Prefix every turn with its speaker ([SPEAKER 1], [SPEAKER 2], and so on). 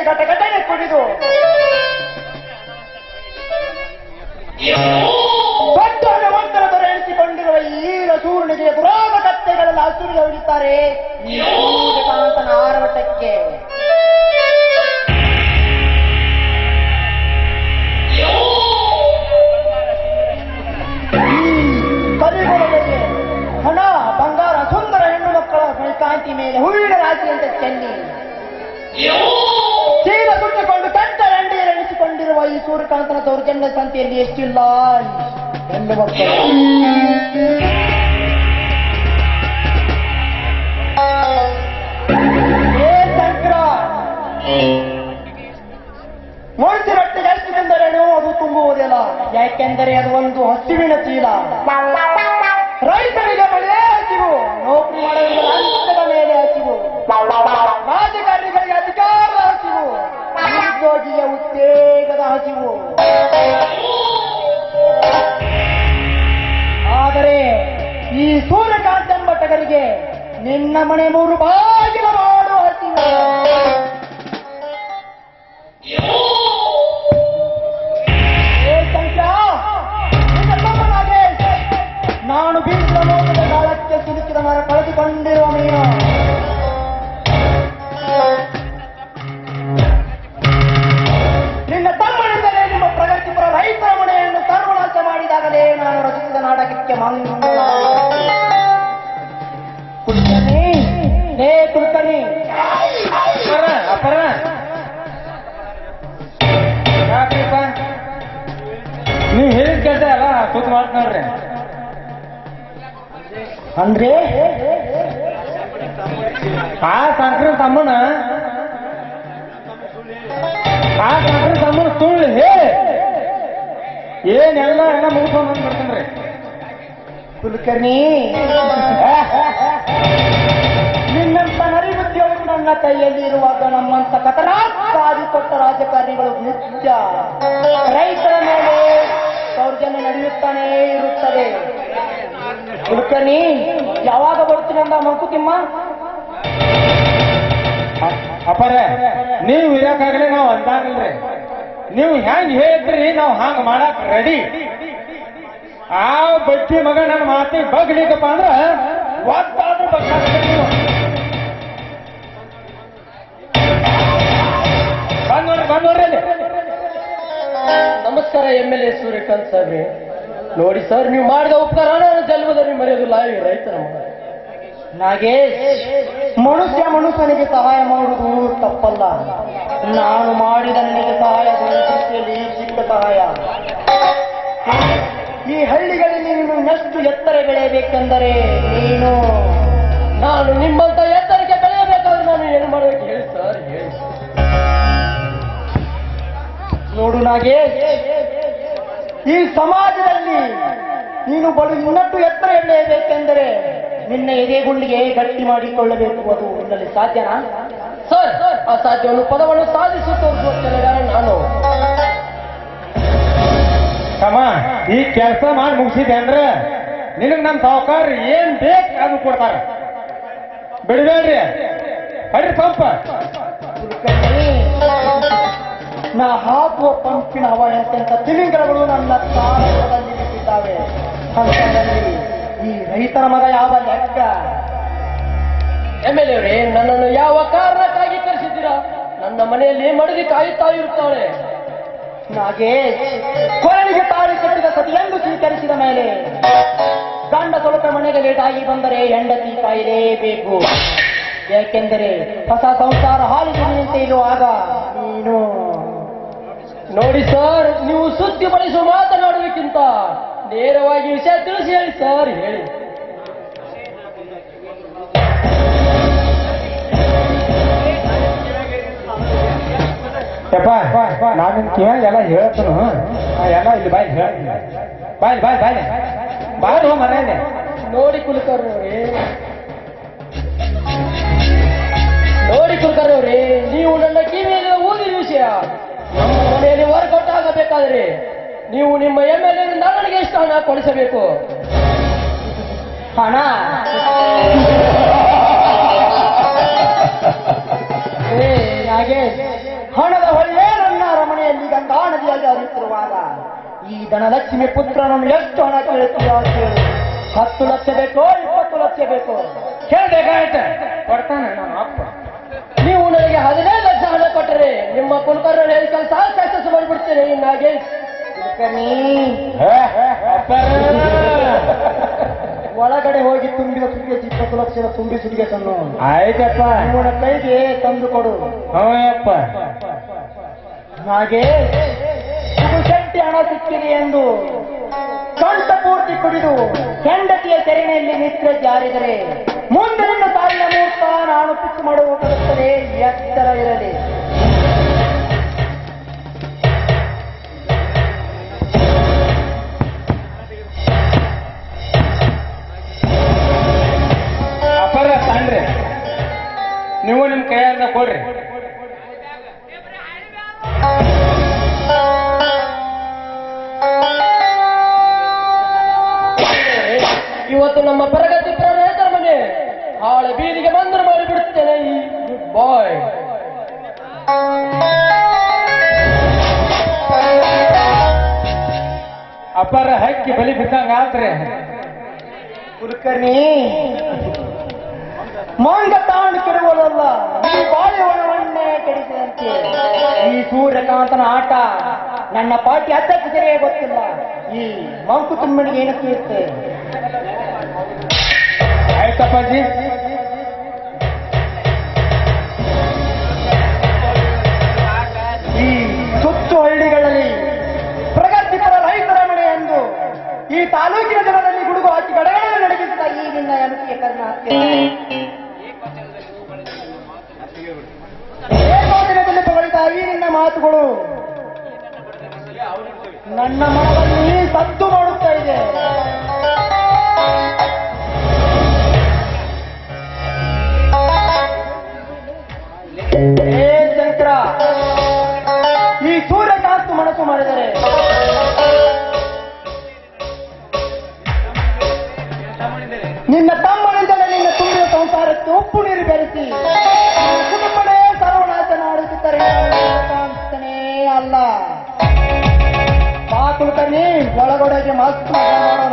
[SPEAKER 1] ಘಟ ಘಟನೆ ಕುಡಿದು ದೊಡ್ಡ ಹಣವಂತರ ದೊರೆ ಎನಿಸಿಕೊಂಡಿರುವ ಈ ಸೂರ್ಯನಿಗೆ ಪುರಾಣ ಕತ್ತೆಗಳೆಲ್ಲ ಹಸುರಿಗೆ ಹೊಡಿತಾರೆ ಈ ಸೂರ್ಯಕಾಂತನ ಆರವಟಕ್ಕೆ ಕಲಿಗೊಳದಲ್ಲಿ ಹಣ ಬಂಗಾರ ಸುಂದರ ಹೆಣ್ಣು ಮಕ್ಕಳ ಕಾಂತಿ ಮೇಲೆ ಹೂವಿನ ರಾಶಿಯಂತೆ ಚೆನ್ನಿ ಚೀಲ ಸುಟ್ಟಿಕೊಂಡು ಕಂಠ ರಂಡಿಯರೆಣಿಸಿಕೊಂಡಿರುವ ಈ ಸೂರ್ಯಕಾಂತನ ದೌರ್ಜನ್ಯ ಸಂತೆಯಲ್ಲಿ ಎಷ್ಟಿಲ್ಲ ಈ ಹೆಣ್ಣು ಮಕ್ಕಳು ಏ ಶಂಕರ ಮೊಳಸಿ ರೊಟ್ಟಿಗೆ ಎಷ್ಟು ತಿಂದರೇನು ಅದು ತುಂಬುವುದಿಲ್ಲ ಯಾಕೆಂದರೆ ಅದು ಒಂದು ಹಸಿವಿನ ಚೀಲ ರೈತರಿಗೆ ಮಳೆ ಹಸಿವು ನೌಕರಿ ಮಾಡುವವರಿಗೆ ಲಂಚದ ಮೇಲೆ ಹಸಿವು ರಾಜಕಾರಣಿಗಳಿಗೆ ಅಧಿಕಾರ ಹಸಿವು ನಿರುದ್ಯೋಗಿಗೆ ಉದ್ವೇಗದ ಹಸಿವು ಆದರೆ ಈ ಸೂರ್ಯಕಾಂತ ಎಂಬ ಟಗರಿಗೆ ನಿನ್ನ ಮನೆ ಮೂರು ಬಾಗಿಲ ಮಾಡುವ ಹಸಿವು ಏ ಶಂಕರ, ನಿನ್ನ ತಮ್ಮ ನಾಗೇಶ್, ನಾನು ಬೀಸಿದ ಮೋಸದ ಕಾಲಕ್ಕೆ ಸಿಲುಕಿದ ಮರ ಕಳೆದುಕೊಂಡಿರುವ ಮೀನು ನಿನ್ನ ತಮ್ಮನಿಂದಲೇ ನಿಮ್ಮ ಪ್ರಗತಿಪರ ರೈತರ ಮನೆಯನ್ನು ಸರ್ವನಾಶ ಮಾಡಿದಾಗಲೇ ನಾನು ರಚಿಸಿದ ನಾಟಕಕ್ಕೆ ಮಂಗಳ ಕುಲಕರ್ಣಿ ಹೇ ಕುಲಕರ್ಣಿ
[SPEAKER 2] ಅಪ್ಪರ ಅಪ್ಪರ ಯಾಕ್ರಿಪ್ಪ ನೀವು ಹೇಳಿದ ಕೆಲಸ ಎಲ್ಲ ಸುತ್ತ ಮಾಡ್ತ ನೋಡ್ರಿ
[SPEAKER 1] ಅಂದ್ರೆ
[SPEAKER 2] ಆ ಸಂಕ್ರ ತಮ್ಮನ ಆ ಸಂಕ್ರ ತಮ್ಮನ ಸುಳ್ಳು ಹೇ ಏನೆಲ್ಲ ಎಲ್ಲ ಮುಗಿಸ್ಕೊಂಡು ಬಂದ್ಬಿಡ್ತೇನ್ರಿ
[SPEAKER 1] ಕುಲಕರ್ಣಿ ನಿನ್ನಂತ ನರಿಬುದ್ಧಿಯವರು ನನ್ನ ಕೈಯಲ್ಲಿ ಇರುವಾಗ ನಮ್ಮಂತ ಕತರಾಗಿ ಕೊಟ್ಟ ರಾಜಕಾರಣಿಗಳು ಮುಖ್ಯ ರೈತರ ಮೇಲೆ ದೌರ್ಜನ್ಯ ನಡೆಯುತ್ತಾನೇ ಇರುತ್ತದೆ ಕುಲಕರ್ಣಿ ಯಾವಾಗ ಬರ್ತೀನಿ ಅಂದ ಮಂಕುತಿಮ್ಮ
[SPEAKER 2] ಅಪ್ಪರ ನೀವು ಇರಕ್ಕಾಗಲಿ ನಾವು ಅಂದಾಗಲ್ರಿ ನೀವು ಹೆಂಗ್ ಹೇಳ್ತೀರಿ ನಾವು ಹಂಗ ಮಾಡಕ್ ರೆಡಿ ಆ ಬಡ್ಡಿ ಮಗ ನನ್ನ ಮಾತಿ ಬಗ್ಲಿಕ್ಕಪ್ಪ ಅಂದ್ರ ಒತ್ತಾದ್ರೂ ಬಗ್ಲಾಗ್ತೀರಿ ನೀವು ಬಂದ್ ನೋಡ್ರಿ ಬಂದ್ ನೋಡ್ರಿ ಅಲ್ಲಿ
[SPEAKER 1] ನಮಸ್ಕಾರ ಎಂ ಎಲ್ ಎ ಸೂರ್ಯಕಾಂತ್ ಸಾಹೇಬ್ರೆ ನೋಡಿ ಸರ್ ನೀವು ಮಾಡಿದ ಉಪಕಾರ ನಾನು ಜನ್ಮದಲ್ಲಿ ಮರೆಯೋದಿಲ್ಲ ಈ ರೈತರ ಮಗ. ನಾಗೇಶ್ ಮನುಷ್ಯ ಮನುಷ್ಯನಿಗೆ ಸಹಾಯ ಮಾಡುವುದು ತಪ್ಪಲ್ಲ ನಾನು ಮಾಡಿದ ನಿನಗೆ ಸಹಾಯ ದೃಷ್ಟಿಯಲ್ಲಿ ಚಿಕ್ಕ ಸಹಾಯ ಈ ಹಳ್ಳಿಗಳಲ್ಲಿ ನೀನು ಇನ್ನಷ್ಟು ಎತ್ತರ ಬೆಳೆಯಬೇಕೆಂದರೆ ನೀನು ನಾನು ನಿಮ್ಮಂತ ಎತ್ತರಕ್ಕೆ ಬೆಳೆಯಬೇಕಾದ್ರೆ ನಾನು ಏನು ಮಾಡಬೇಕು ಹೇಳಿ ಸರ್ ಹೇಳಿ ನೋಡು ನಾಗೇಶ್ ಈ ಸಮಾಜದಲ್ಲಿ ನೀನು ಬಲು ಇನ್ನಷ್ಟು ಎತ್ತರ ಬೆಳೆಯಬೇಕೆಂದರೆ ನಿನ್ನ ಎದೆಗುಂಡಿಗೆ ಗಟ್ಟಿ ಮಾಡಿಕೊಳ್ಳಬೇಕು ಅದು ನಿನ್ನಲ್ಲಿ ಸಾಧ್ಯನಾ ಸರ್ ಅಸಾಧ್ಯವನ್ನು ಪದವನ್ನು ಸಾಧಿಸಿ ತೋರಿಸುವ ಕೆಲಗಾರ ನಾನು
[SPEAKER 2] ತಮ್ಮ ಈ ಕೆಲಸ ಮಾಡಿ ಮುಗಿಸಿದೆ ಅಂದ್ರೆ ನಿನಗ್ ನಮ್ ಸಾವುಕಾರ ಏನ್ ಬೇಕು ಅದು ಕೊಡ್ತಾರ ಬಿಡಬೇಡ್ರಿ ಬಡ್ರಿ ಪಂಪ
[SPEAKER 1] ಕುಲಕರ್ಣಿ, ನಾ ಹಾಕುವ ಪಂಪಿನ ಹವ ಎಂತೆಂತ ತಿಮಿಂಗಲಗಳು ನನ್ನ ತಾಳದಲ್ಲಿ ಬಿಟ್ಟಿದ್ದಾವೆ ಅಂಥದ್ರಲ್ಲಿ ಈ ರೈತರ ಮಗ ಯಾವ ಲೆಕ್ಕ ಎಮ್ ಎಲ್ ಅವರೇ ನನ್ನನ್ನು ಯಾವ ಕಾರಣಕ್ಕಾಗಿ ಕರೆಸಿದ್ದೀರಾ ನನ್ನ ಮನೆಯಲ್ಲಿ ಮಡದಿ ಕಾಯುತ್ತಾ ಇರುತ್ತಾಳೆ ನಾಗೇಶ್ ಕೊರಳಿಗೆ ತಾಳಿ ಕಟ್ಟಿದ ಸತಿಯೆಂದು ಸ್ವೀಕರಿಸಿದ ಮೇಲೆ ಗಂಡ ಸ್ವಲ್ಪ ಮನೆಗೆ ಲೇಟಾಗಿ ಬಂದರೆ ಹೆಂಡತಿ ಕಾಯಲೇಬೇಕು ಯಾಕೆಂದರೆ ಹೊಸ ಸಂಸಾರ ಹಾಲಿಗೆ ಇರುವಾಗ ನೀನು ನೋಡಿ ಸರ್ ನೀವು ಸುದ್ದಿ ಬಳಸುವ ಮಾತನಾಡುವುದಕ್ಕಿಂತ ನೇರವಾಗಿ ವಿಷಯ ತಿಳಿಸಿ ಹೇಳಿ ಸರ್ ಹೇಳಿ
[SPEAKER 2] ಯಪ್ಪ ನಾನು ಕಿವ್ಯಾಗ ಎಲ್ಲ ಹೇಳ್ತನು ಎಲ್ಲ ಇಲ್ಲಿ ಬಾಯ್ ಹೇಳ ಬಾಯ್ ಬಾಯ್ ಬಾಯ್ ಬಾಯ್ ಹೋ ಮನೆಯಲ್ಲಿ
[SPEAKER 1] ನೋಡಿ ಕುಲಕರ್ಣವ್ರೆ ನೋಡಿ ಕುಲಕರ್ಣವ್ರೆ ನೀವು ನನ್ನ ಕಿವಿಯಲ್ಲಿ ಊದಿದ ವಿಷಯ ನಮ್ಮ ಮನೆಯಲ್ಲಿ ವರ್ಕೌಟ್ ಆಗಬೇಕಾದ್ರೆ ನೀವು ನಿಮ್ಮ ಎಮ್ ಎಲ್ ಎ ನನಗೆ ಎಷ್ಟು ಹಣ ಕೊಡಿಸಬೇಕು ಹಣ ಏ ನಾಗೇಶ್ ಹಣದ ಹೊಳೆ ನನ್ನ ಅರಮನೆಯಲ್ಲಿ ಗಂಗಾ ನದಿಯಾಗಿ ಹರಿಯುತ್ತಿರುವಾಗ ಈ ಧನಲಕ್ಷ್ಮಿ ಪುತ್ರನನ್ನು ಎಷ್ಟು ಹಣ ಕೇಳುತ್ತೀಯೋ ಕೇಳು ಹತ್ತು ಲಕ್ಷ ಬೇಕೋ ಇಪ್ಪತ್ತು ಲಕ್ಷ ಬೇಕೋ
[SPEAKER 2] ಕೇಳ್ಬೇಕಾಯ್ತ ಕೊಡ್ತಾನೆ ನಮ್ಮ ಅಪ್ಪ
[SPEAKER 1] ನೀವು ನನಗೆ ಹದಿನೈದು ಲಕ್ಷ ಹಣ ಕೊಟ್ಟರೆ ನಿಮ್ಮ ಕುಲಕರ್ಣನ ಹೇಳಿ ಕೆಲಸ ಸಕ್ಸಸ್ ಮಾಡಿಬಿಡ್ತೇನೆ ಇನ್ನಾಗೆ ಕುಲಕರ್ಣಿ
[SPEAKER 2] ಹೇ, ಅಪ್ಪರೇ.
[SPEAKER 1] ಒಳಗಡೆ ಹೋಗಿ ತುಂಬಿದ ಸುಡಿಗೆ ಇಪ್ಪತ್ತು ಲಕ್ಷದ ತುಂಬಿ ಸುಡಿಗೆ ತನ್ನು
[SPEAKER 2] ಆಯ್ತಪ್ಪ
[SPEAKER 1] ನಿಮ್ಮನ ಕೈಗೆ ತಂದು ಕೊಡು
[SPEAKER 2] ಹ್ಞೂಯಪ್ಪ
[SPEAKER 1] ಹಾಗೆ ಶೆಟ್ಟಿ ಹಣ ಸಿಕ್ಕಿದೆ ಎಂದು ಸೊಂಟ ಪೂರ್ತಿ ಕುಡಿದು ಹೆಂಡತಿಯ ಸೆರೆನೆಯಲ್ಲಿ ನಿದ್ರೆ ಜಾರಿದರೆ ಮುಂದೆ ನಿನ್ನ ತಾಯಿಯ ಮುಹೂರ್ತ ನಾನು ಫಿಕ್ಸ್ ಮಾಡುವುದಕ್ಕೆ ಎತ್ತರ ಇರಲಿ
[SPEAKER 2] ಅಪ್ಪರ ತಾನ್ರಿ ನೀವು ನಿಮ್ ಕೈಯಾರ್ದ ಕೊಡ್ರಿ
[SPEAKER 1] ಇವತ್ತು ನಮ್ಮ ಪ್ರಗತಿ ರೈತರ ಮನೆ ಹಾಳೆ ಬೀದಿಗೆ ಬಂದರು ಮಾಡಿಬಿಡುತ್ತೇನೆ ಈ ಗುಡ್ ಬಾಯ್
[SPEAKER 2] ಅಪ್ಪರ ಹಕ್ಕಿ ಬಲಿ ಬಿದ್ದಂಗ ಆತ್ರಿ
[SPEAKER 1] ಕುಲಕರ್ಣಿ ಮಾಂಗ ತಾಂಡು ಕೆಡುವುದಲ್ಲ ಈ ಬಾಳೆವನವನ್ನೇ ಕೆಡಿಸಿದಂತೆ ಈ ಸೂರ್ಯಕಾಂತನ ಆಟ ನನ್ನ ಪಾಟಿ ಹತ್ತಕ್ಕೆ ಸರಿಯೇ ಗೊತ್ತಿಲ್ಲ ಈ ಮಂಕು ತುಂಬನಿಗೆ ಏನು ಕೇಳುತ್ತೆ
[SPEAKER 2] ಆಯ್ತಪ್ಪಾಜಿ
[SPEAKER 1] ಈ ಸುತ್ತು ಹಳ್ಳಿಗಳಲ್ಲಿ ಪ್ರಗತಿಪರ ರೈತರ ಮನೆ ಎಂದು ಈ ತಾಲೂಕಿನ ಜನರಲ್ಲಿ ಗುಡುಗು ಹಾಕಿ ಗಡಗಡ ನಡಗಿಸಿದ ಈ ನಿನ್ನ ಎಮತಿಯ ಕರ್ನಾಟಕ ಏಕೋದಿನದಲ್ಲಿ ಹೊಗಳಿದ ಈ ನಿನ್ನ ಮಾತುಗಳು ನನ್ನ ಮನದಲ್ಲಿ ಸದ್ದು ಮಾಡುತ್ತಾ ಇದೆ ಏ ಶಂಕರ ಈ ಸೂರ್ಯಕಾಂತ್ ಮನಸ್ಸು ಮಾಡಿದರೆ ನಿನ್ನ ತಮ್ಮನಿಂದಲೇ ನಿನ್ನ ತುಂಬಿದ ಸಂಸಾರಕ್ಕೆ ಉಪ್ಪು ನೀರು ಬೆರೆಸಿ ನಿನ್ನ ಕುಟುಂಬನೇ ಸರ್ವನಾಶ ಮಾಡುತ್ತಿದ್ದರೆ ಕಾಣಿಸ್ತನೇ ಅಲ್ಲ ಬಾ ಕುಲಕರ್ಣಿ ಒಳಗೊಳಗೆ ಮಾತು ಮಾತಾಡೋಣ